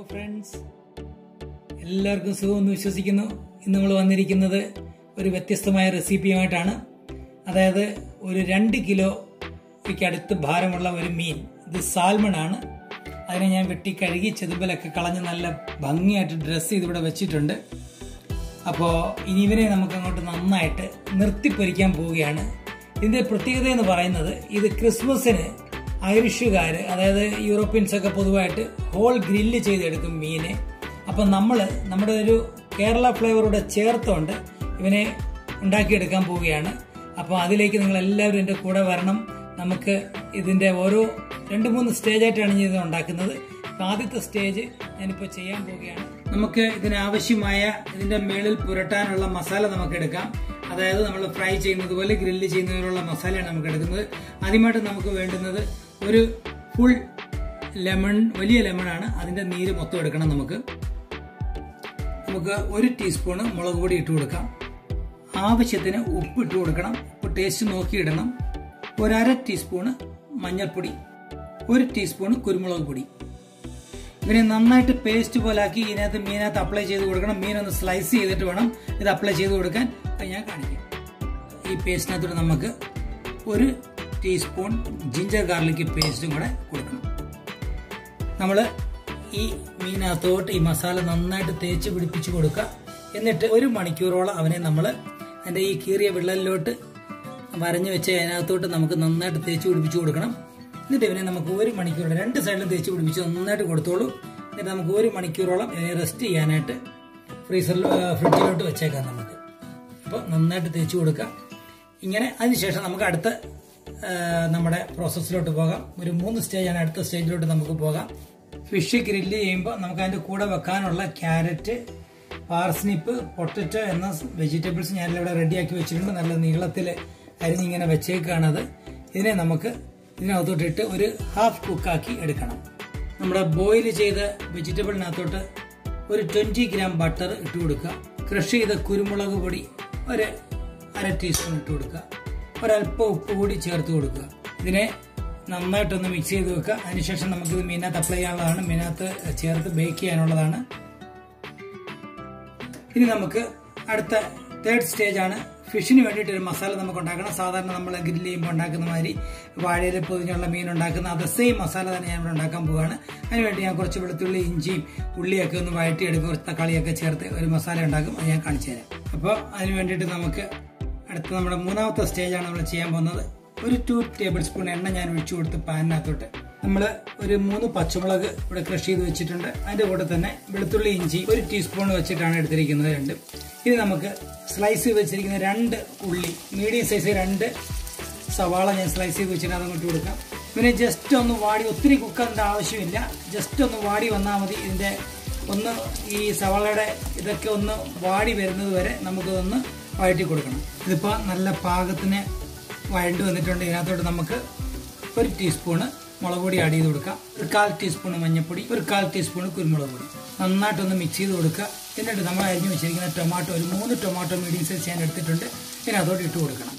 Friends എല്ലാവർക്കും സുഖമെന്ന് വിശ്വസിക്കുന്നു ഇന്ന് നമ്മൾ വന്നിരിക്കുന്നത് ഒരു വ്യത്യസ്തമായ റെസിപ്പിയുമായിട്ടാണ് അതായത് ഒരു രണ്ട് കിലോയ്ക്ക് അടുത്ത് ഭാരമുള്ള ഒരു മീൻ ഇത് സാൽമൺ ആണ് അതിനെ ഞാൻ വെട്ടി കഴുകി ചെതുമ്പലൊക്കെ കളഞ്ഞ് നല്ല ഭംഗിയായിട്ട് ഡ്രസ്സ് ചെയ്ത് ഇവിടെ വെച്ചിട്ടുണ്ട് അപ്പോൾ ഇനി ഇവനെ നമുക്ക് അങ്ങോട്ട് നന്നായിട്ട് നിർത്തിപ്പൊരിക്കാൻ പോവുകയാണ് ഇതിന്റെ പ്രത്യേകത എന്ന് പറയുന്നത് ഇത് ക്രിസ്മസിന് ഐറിഷുകാർ അതായത് യൂറോപ്യൻസ് ഒക്കെ പൊതുവായിട്ട് ഹോൾ ഗ്രില്ല് ചെയ്തെടുക്കും മീനെ അപ്പം നമ്മൾ നമ്മുടെ ഒരു കേരള ഫ്ലേവറൂടെ ചേർത്തുകൊണ്ട് ഇവനെ ഉണ്ടാക്കിയെടുക്കാൻ പോവുകയാണ് അപ്പോൾ അതിലേക്ക് നിങ്ങൾ എല്ലാവരും എൻ്റെ കൂടെ വരണം നമുക്ക് ഇതിൻ്റെ ഓരോ രണ്ട് മൂന്ന് സ്റ്റേജായിട്ടാണ് ഞാൻ ഇത് ഉണ്ടാക്കുന്നത് അപ്പോൾ ആദ്യത്തെ സ്റ്റേജ് ഞാനിപ്പോൾ ചെയ്യാൻ പോവുകയാണ് നമുക്ക് ഇതിനാവശ്യമായ ഇതിന്റെ മേളിൽ പുരട്ടാനുള്ള മസാല നമുക്ക് എടുക്കാം അതായത് നമ്മൾ ഫ്രൈ ചെയ്യുന്നത് പോലെ ഗ്രില്ല് ചെയ്യുന്നതിനുള്ള മസാലയാണ് നമുക്ക് എടുക്കുന്നത് ആദ്യമായിട്ട് നമുക്ക് വേണ്ടുന്നത് ഒരു ഫുൾ ലെമൺ വലിയ ലെമൺ ആണ് അതിന്റെ നീര് മൊത്തം എടുക്കണം നമുക്ക് നമുക്ക് ഒരു ടീസ്പൂണ് മുളക് പൊടി ഇട്ട് കൊടുക്കാം ആവശ്യത്തിന് ഉപ്പ് ഇട്ട് കൊടുക്കണം ഉപ്പ് ടേസ്റ്റ് നോക്കി ഇടണം ഒരര ടീസ്പൂണ് മഞ്ഞൾപ്പൊടി ഒരു ടീസ്പൂണ് കുരുമുളക് പൊടി ഇവനെ നന്നായിട്ട് പേസ്റ്റ് പോലാക്കി ഇതിനകത്ത് മീനകത്ത് അപ്ലൈ ചെയ്ത് കൊടുക്കണം മീൻ ഒന്ന് സ്ലൈസ് ചെയ്തിട്ട് വേണം ഇത് അപ്ലൈ ചെയ്ത് കൊടുക്കാൻ അത് ഞാൻ കാണിക്കാം ഈ പേസ്റ്റിനകത്തോട്ട് നമുക്ക് ഒരു ടീസ്പൂൺ ജിഞ്ചർ ഗാർലിക് പേസ്റ്റും കൂടെ കൊടുക്കണം നമ്മൾ ഈ മീനകത്തോട്ട് ഈ മസാല നന്നായിട്ട് തേച്ച് പിടിപ്പിച്ച് കൊടുക്കുക എന്നിട്ട് ഒരു മണിക്കൂറോളം അവനെ നമ്മൾ അതിൻ്റെ ഈ കീറിയ വിള്ളലിലോട്ട് വരഞ്ഞു വെച്ച് അതിനകത്തോട്ട് നമുക്ക് നന്നായിട്ട് തേച്ച് പിടിപ്പിച്ച് കൊടുക്കണം എന്നിട്ട് ഇവനെ നമുക്ക് ഒരു മണിക്കൂർ രണ്ട് സൈഡിലും തേച്ച് പിടിപ്പിച്ച് നന്നായിട്ട് കൊടുത്തോളൂ എന്നിട്ട് നമുക്ക് ഒരു മണിക്കൂറോളം ഇവനെ റെസ്റ്റ് ചെയ്യാനായിട്ട് ഫ്രീസറിൽ ഫ്രിഡ്ജിലോട്ട് വെച്ചേക്കാം നമുക്ക് അപ്പോൾ നന്നായിട്ട് തേച്ച് കൊടുക്കുക ഇങ്ങനെ അതിനുശേഷം നമുക്ക് അടുത്ത നമ്മുടെ പ്രോസസ്സിലോട്ട് പോകാം ഒരു മൂന്ന് സ്റ്റേജാണ് അടുത്ത സ്റ്റേജിലോട്ട് നമുക്ക് പോകാം ഫിഷ് ഗ്രില്ല് ചെയ്യുമ്പോൾ നമുക്ക് അതിൻ്റെ കൂടെ വെക്കാനുള്ള ക്യാരറ്റ് പാർസ്നിപ്പ് പൊട്ടറ്റോ എന്ന വെജിറ്റബിൾസ് ഞാനിവിടെ റെഡിയാക്കി വെച്ചിട്ടുണ്ട് നല്ല നീളത്തിൽ അരിഞ്ഞിങ്ങനെ വെച്ചേക്കാണത് ഇതിനെ നമുക്ക് ഇതിനകത്തോട്ടിട്ട് ഒരു ഹാഫ് കുക്കാക്കി എടുക്കണം നമ്മുടെ ബോയിൽ ചെയ്ത വെജിറ്റബിളിനകത്തോട്ട് ഒരു ട്വൻറ്റി ഗ്രാം ബട്ടർ ഇട്ട് കൊടുക്കുക ക്രഷ് ചെയ്ത കുരുമുളക് പൊടി ഒരു അര ടീസ്പൂൺ ഇട്ട് കൊടുക്കുക ഒരല്പം ഉപ്പ് കൂടി ചേർത്ത് കൊടുക്കുക ഇതിനെ നന്നായിട്ടൊന്ന് മിക്സ് ചെയ്ത് വെക്കുക അതിനുശേഷം നമുക്കിത് മീനകത്ത് അപ്ലൈ ചെയ്യാനുള്ളതാണ് മീനകത്ത് ചേർത്ത് ബേക്ക് ചെയ്യാനുള്ളതാണ് ഇനി നമുക്ക് അടുത്ത തേർഡ് സ്റ്റേജ് ആണ് ഫിഷിന് വേണ്ടിയിട്ട് ഒരു മസാല നമുക്ക് ഉണ്ടാക്കണം സാധാരണ നമ്മൾ ഗ്രില്ല് ചെയ്യുമ്പോൾ ഉണ്ടാക്കുന്ന മാതിരി വാഴയിൽ പൊതിഞ്ഞുള്ള മീൻ ഉണ്ടാക്കുന്ന അത് സെയിം മസാല തന്നെ ഞാൻ ഇവിടെ ഉണ്ടാക്കാൻ പോവുകയാണ് അതിനുവേണ്ടി ഞാൻ കുറച്ച് വെളുത്തുള്ളി ഇഞ്ചിയും ഉള്ളിയൊക്കെ ഒന്ന് വഴറ്റിയെടുക്കും കുറച്ച് തക്കാളിയൊക്കെ ചേർത്ത് ഒരു മസാല ഉണ്ടാക്കും അത് ഞാൻ കാണിച്ചു തരാം അപ്പോൾ അതിന് വേണ്ടിയിട്ട് നമുക്ക് അടുത്ത നമ്മുടെ മൂന്നാമത്തെ സ്റ്റേജാണ് നമ്മൾ ചെയ്യാൻ പോകുന്നത് ഒരു ടു ടേബിൾ സ്പൂൺ എണ്ണ ഞാൻ ഒഴിച്ചു കൊടുത്ത് പാനിനകത്തോട്ട് നമ്മൾ ഒരു മൂന്ന് പച്ചമുളക് ഇവിടെ ക്രഷ് ചെയ്ത് വെച്ചിട്ടുണ്ട് അതിന്റെ കൂടെ തന്നെ വെളുത്തുള്ളി ഇഞ്ചി ഒരു ടീസ്പൂൺ വെച്ചിട്ടാണ് എടുത്തിരിക്കുന്നത് രണ്ട് ഇനി നമുക്ക് സ്ലൈസ് ചെയ്ത് വെച്ചിരിക്കുന്ന രണ്ട് ഉള്ളി മീഡിയം സൈസ് രണ്ട് സവാള ഞാൻ സ്ലൈസ് ചെയ്ത് വെച്ചിട്ട് അതങ്ങോട്ട് കൊടുക്കാം പിന്നെ ജസ്റ്റ് ഒന്ന് വാടി ഒത്തിരി കുക്കേണ്ട ആവശ്യമില്ല ജസ്റ്റ് ഒന്ന് വാടി വന്നാൽ മതി ഇതിന്റെ ഒന്ന് ഈ സവാളയുടെ ഇതൊക്കെ ഒന്ന് വാടി വരുന്നത് വരെ നമുക്കിതൊന്ന് വഴറ്റി കൊടുക്കണം ഇതിപ്പോൾ നല്ല പാകത്തിന് വഴണ്ട് വന്നിട്ടുണ്ട് ഇതിനകത്തോട്ട് നമുക്ക് ഒരു ടീസ്പൂണ് മുളക് പൊടി ആഡ് ചെയ്ത് കൊടുക്കുക ഒരു കാൽ ടീസ്പൂൺ മഞ്ഞൾപ്പൊടി ഒരു കാൽ ടീസ്പൂൺ കുരുമുളക് പൊടി നന്നായിട്ടൊന്ന് മിക്സ് ചെയ്ത് കൊടുക്കുക എന്നിട്ട് നമ്മൾ അരിഞ്ഞു വെച്ചിരിക്കുന്ന ടൊമാറ്റോ ഒരു മൂന്ന് ടൊമാറ്റോ മീഡിയം സൈസ് ഞാൻ എടുത്തിട്ടുണ്ട് ഇതിനകത്തോട്ട് ഇട്ട് കൊടുക്കണം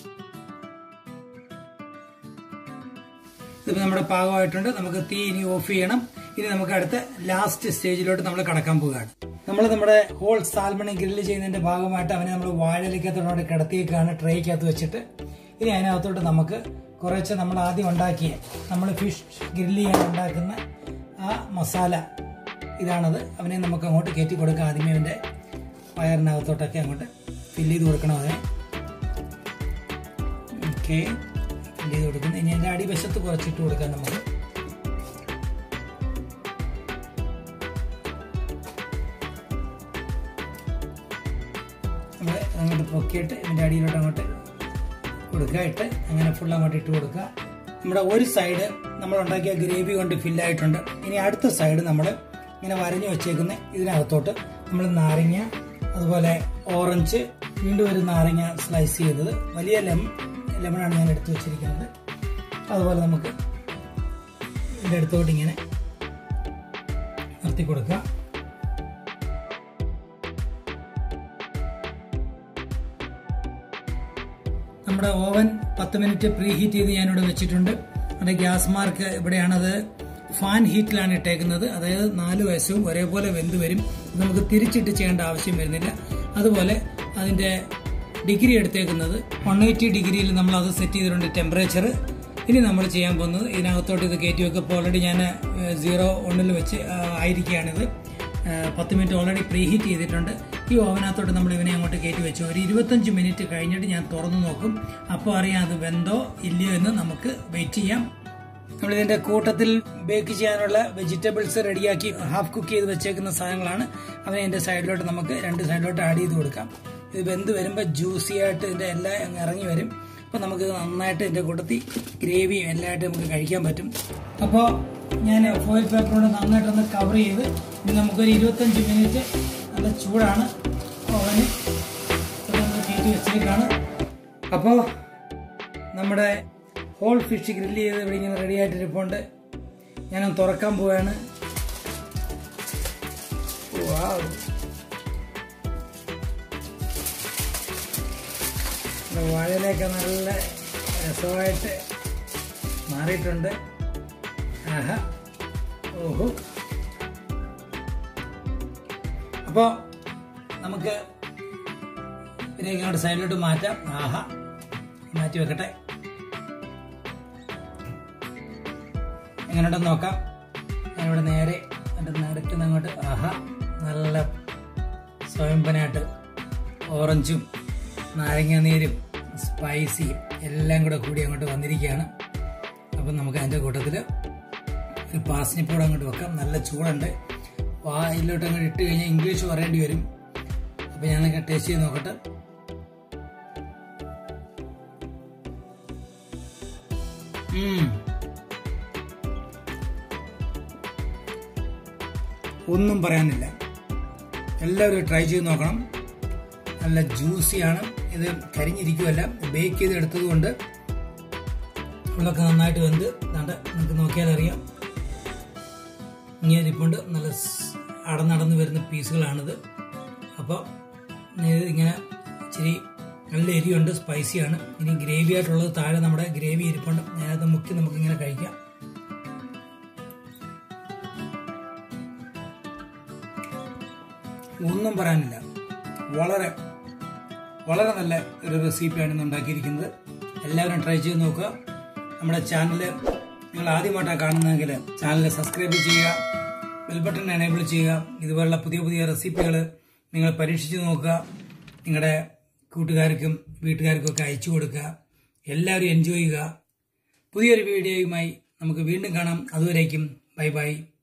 ഇതിപ്പോൾ നമ്മുടെ പാകമായിട്ടുണ്ട് നമുക്ക് തീ ഇനി ഓഫ് ചെയ്യണം ഇനി നമുക്ക് അടുത്ത ലാസ്റ്റ് സ്റ്റേജിലോട്ട് നമ്മൾ കടക്കാൻ പോവുകയാണ് നമ്മൾ നമ്മുടെ ഹോൾ സാൽമണി ഗ്രില്ല് ചെയ്യുന്നതിന്റെ ഭാഗമായിട്ട് അവനെ നമ്മൾ വാഴലിക്കത്തോടെ കിടത്തിയേക്കാണ് ട്രേക്കകത്ത് വെച്ചിട്ട് ഇനി അതിനകത്തോട്ട് നമുക്ക് കുറച്ച് നമ്മൾ ആദ്യം ഉണ്ടാക്കിയ നമ്മൾ ഫിഷ് ഗ്രില്ല് ചെയ്യാൻ ഉണ്ടാക്കുന്ന ആ മസാല ഇതാണത് അവനെ നമുക്ക് അങ്ങോട്ട് കയറ്റി കൊടുക്കാം ആദ്യമേ അവൻ്റെ വയറിനകത്തോട്ടൊക്കെ അങ്ങോട്ട് ഫില്ല് ചെയ്ത് കൊടുക്കണം അതിനെ ഓക്കെ ഫില്ല് ചെയ്ത് കൊടുക്കുന്നു ഇനി അതിൻ്റെ അടിവശത്ത് കുറച്ചിട്ട് കൊടുക്കാം നമുക്ക് നമ്മൾ അങ്ങോട്ട് പൊക്കിയിട്ട് ഇതിൻ്റെ അടിയിലോട്ട് അങ്ങോട്ട് കൊടുക്കുക ഇട്ട് അങ്ങനെ ഫുൾ അങ്ങോട്ട് ഇട്ട് കൊടുക്കുക നമ്മുടെ ഒരു സൈഡ് നമ്മൾ ഉണ്ടാക്കിയ ഗ്രേവി കൊണ്ട് ഫില്ലായിട്ടുണ്ട് ഇനി അടുത്ത സൈഡ് നമ്മൾ ഇങ്ങനെ വരഞ്ഞു വെച്ചേക്കുന്ന ഇതിനകത്തോട്ട് നമ്മൾ നാരങ്ങ അതുപോലെ ഓറഞ്ച് വീണ്ടും ഒരു നാരങ്ങ സ്ലൈസ് ചെയ്തത് വലിയ ലെമൺ ലെമണാണ് ഞാൻ എടുത്തു വെച്ചിരിക്കുന്നത് അതുപോലെ നമുക്ക് ഇതിൻ്റെ അടുത്തോട്ട് ഇങ്ങനെ നിർത്തി കൊടുക്കുക നമ്മുടെ ഓവൻ പത്ത് മിനിറ്റ് പ്രീ ഹീറ്റ് ചെയ്ത് ഞാനിവിടെ വെച്ചിട്ടുണ്ട് അതിന്റെ ഗ്യാസ് മാർക്ക് ഇവിടെയാണത് ഫാൻ ഹീറ്റിലാണ് ഇട്ടേക്കുന്നത് അതായത് നാല് വയസ്സും ഒരേപോലെ വെന്ത് വരും നമുക്ക് തിരിച്ചിട്ട് ചെയ്യേണ്ട ആവശ്യം വരുന്നില്ല അതുപോലെ അതിന്റെ ഡിഗ്രി എടുത്തേക്കുന്നത് വൺ എയ്റ്റി ഡിഗ്രിയിൽ നമ്മൾ അത് സെറ്റ് ചെയ്തിട്ടുണ്ട് ടെമ്പറേച്ചർ ഇനി നമ്മൾ ചെയ്യാൻ പോകുന്നത് ഇതിനകത്തോട്ട് ഇത് കയറ്റി വെക്കുക ഇപ്പോൾ ഓൾറെഡി ഞാൻ സീറോ ഒന്നിൽ വെച്ച് ആ, ആയിരിക്കുകയാണിത് ആ, പത്ത് മിനിറ്റ് ഓൾറെഡി പ്രീ ഹീറ്റ് ചെയ്തിട്ടുണ്ട് ഈ ഓവനകത്തോട്ട് നമ്മൾ ഇവനെ അങ്ങോട്ട് കയറ്റി വെച്ചു ഒരു ഇരുപത്തഞ്ച് മിനിറ്റ് കഴിഞ്ഞിട്ട് ഞാൻ തുറന്നു നോക്കും അപ്പോൾ അറിയാം അത് വെന്തോ ഇല്ലയോ എന്ന് നമുക്ക് വെയിറ്റ് ചെയ്യാം നമ്മൾ ഇതിന്റെ കൂട്ടത്തിൽ ബേക്ക് ചെയ്യാനുള്ള വെജിറ്റബിൾസ് റെഡിയാക്കി ഹാഫ് കുക്ക് ചെയ്ത് വെച്ചേക്കുന്ന സാധനങ്ങളാണ് അവനെ ഇതിന്റെ സൈഡിലോട്ട് നമുക്ക് രണ്ട് സൈഡിലോട്ട് ആഡ് ചെയ്ത് കൊടുക്കാം ഇത് വെന്ത് വരുമ്പോൾ ജ്യൂസി ആയിട്ട് ഇതിന്റെ എല്ലാം അങ്ങ് ഇറങ്ങി വരും അപ്പോൾ നമുക്ക് നന്നായിട്ട് ഇതിന്റെ കൂട്ടത്തിൽ ഗ്രേവിയും എല്ലാമായിട്ട് നമുക്ക് കഴിക്കാൻ പറ്റും അപ്പോൾ ഞാൻ ഫോയിൽ പേപ്പറോട് നന്നായിട്ടൊന്ന് കവർ ചെയ്ത് ഇനി നമുക്കൊരു ഇരുപത്തഞ്ച് മിനിറ്റ് നല്ല ചൂടാണ് ഓവന് കയറ്റി വെച്ചേക്കാണ് അപ്പോൾ നമ്മുടെ ഹോൾ ഫിഷ് ഗ്രില്ല് ചെയ്ത് ഇവിടെ ഇങ്ങനെ റെഡി ആയിട്ടിരിപ്പുണ്ട് ഞാനൊന്ന് തുറക്കാൻ പോവാണ് വാവ്. ഇവിടെ വാഴയിലൊക്കെ നല്ല രസമായിട്ട് മാറിയിട്ടുണ്ട് ആഹാ ഓഹോ അപ്പോൾ നമുക്ക് ഇതിനെ ഇങ്ങോട്ട് സൈഡിലോട്ട് മാറ്റാം ആഹാ മാറ്റി വെക്കട്ടെ എങ്ങനെയുണ്ടെന്ന് നോക്കാം ഞാനിവിടെ നേരെ എൻ്റെ നടുക്കുന്ന അങ്ങോട്ട് ആഹാ നല്ല സ്വയംപനായിട്ട് ഓറഞ്ചും നാരങ്ങ നീരും സ്പൈസിയും എല്ലാം കൂടെ കൂടി അങ്ങോട്ട് വന്നിരിക്കുകയാണ് അപ്പം നമുക്ക് അതിൻ്റെ കൂട്ടത്തിൽ ഒരു പാസ്നിപ്പോടെ അങ്ങോട്ട് വെക്കാം നല്ല ചൂടുണ്ട് വായിലോട്ട് അങ്ങോട്ട് ഇട്ട് കഴിഞ്ഞാൽ ഇംഗ്ലീഷ് പറയേണ്ടി വരും അപ്പം ഞാനൊക്കെ ടേസ്റ്റ് ചെയ്ത് നോക്കട്ടെ ഉം. ഒന്നും പറയാനില്ല എല്ലാവരും ട്രൈ ചെയ്ത് നോക്കണം നല്ല ജ്യൂസിയാണ് ഇത് കരിഞ്ഞിരിക്കുമല്ല ബേക്ക് ചെയ്ത് എടുത്തത് കൊണ്ട് ഉള്ളൊക്കെ നന്നായിട്ട് വെന്ത് ദാണ്ട നമുക്ക് നോക്കിയാൽ അറിയാം ഇങ്ങനെ ഇരിപ്പുണ്ട് നല്ല സ് അടന്നടന്ന് വരുന്ന പീസുകളാണിത് അപ്പോൾ ഇത് ഇങ്ങനെ ഇച്ചിരി നല്ല എരിയുണ്ട് സ്പൈസിയാണ് ഇനി ഗ്രേവി ആയിട്ടുള്ളത് താഴെ നമ്മുടെ ഗ്രേവി ഇരിപ്പുണ്ട് ഞാനത് മുക്കി നമുക്കിങ്ങനെ കഴിക്കാം ഒന്നും പറയാനില്ല വളരെ വളരെ നല്ല ഒരു റെസിപ്പിയാണ് ഇന്ന് ഉണ്ടാക്കിയിരിക്കുന്നത് എല്ലാവരും ട്രൈ ചെയ്ത് നോക്കുക നമ്മുടെ ചാനൽ നിങ്ങൾ ആദ്യമായിട്ടാണ് കാണുന്നതെങ്കിൽ ചാനൽ സബ്സ്ക്രൈബ് ചെയ്യുക ബെൽ ബട്ടൺ എനേബിൾ ചെയ്യുക ഇതുപോലുള്ള പുതിയ പുതിയ റെസിപ്പികൾ നിങ്ങൾ പരീക്ഷിച്ച് നോക്കുക നിങ്ങളുടെ കൂട്ടുകാർക്കും വീട്ടുകാർക്കും ഒക്കെ അയച്ചു കൊടുക്കുക എല്ലാവരും എൻജോയ് ചെയ്യുക പുതിയൊരു വീഡിയോയുമായി നമുക്ക് വീണ്ടും കാണാം അതുവരേക്കും ബൈ ബൈ